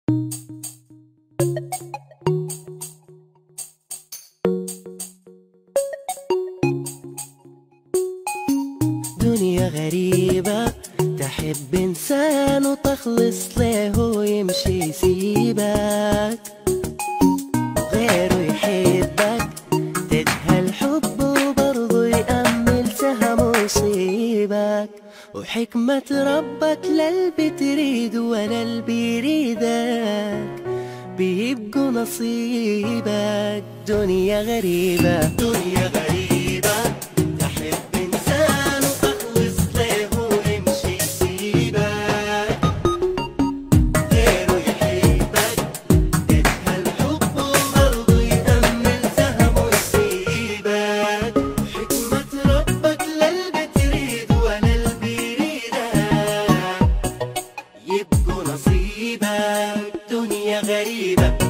دنيا غريبة تحب إنسان وتخلص له ويمشي يسيبك غيره يحبك تجهل حبه وبرضه يأمل سهم ويصيبك وحكمة ربك للي تريد ولا اللي بيريدك بيبقوا نصيبك دنيا غريبة دنيا غريبة تحب إنسان وتخلص له ويمشي يسيبك غيره يحبك تجهل حبه وبرضه يأمل سهم ويسيبك حكمة ربك للي تريد ولا اللي بيريدك يبقوا نصيبك دنيا غريبة